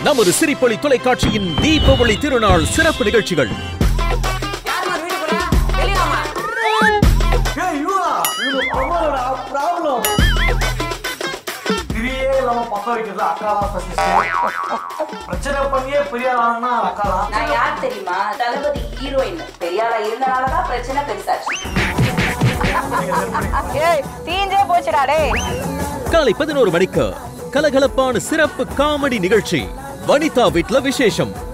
நமது சிரிப்பொலி தொலைக்காட்சியின் தீபாவளி திருநாள் சிறப்பு நிகழ்ச்சிகள் யாரும்மா வீடு போறா வெளியே வாம்மா. ஏய் இவரா இவங்க ப்ராப்ளம்டா ப்ராப்ளம் திரியே இல்லாம பத்த வைக்கிறது அக்கா தான் ஃபர்ஸ்ட் பிரச்சனை பண்ணியே பெரிய ஆளானா அக்கா தான் நான் யார் தெரியுமா தளபதி ஹீரோயின் பெரியாளா இருந்தனாலதான் பிரச்சனை பெருசாச்சு ஏய் தீஞ்சே போச்சுடா டேய் காலை பதினோரு மணிக்கு கலகலப்பான சிறப்பு காமெடி நிகழ்ச்சி வனிதா வீட்ல விசேஷம்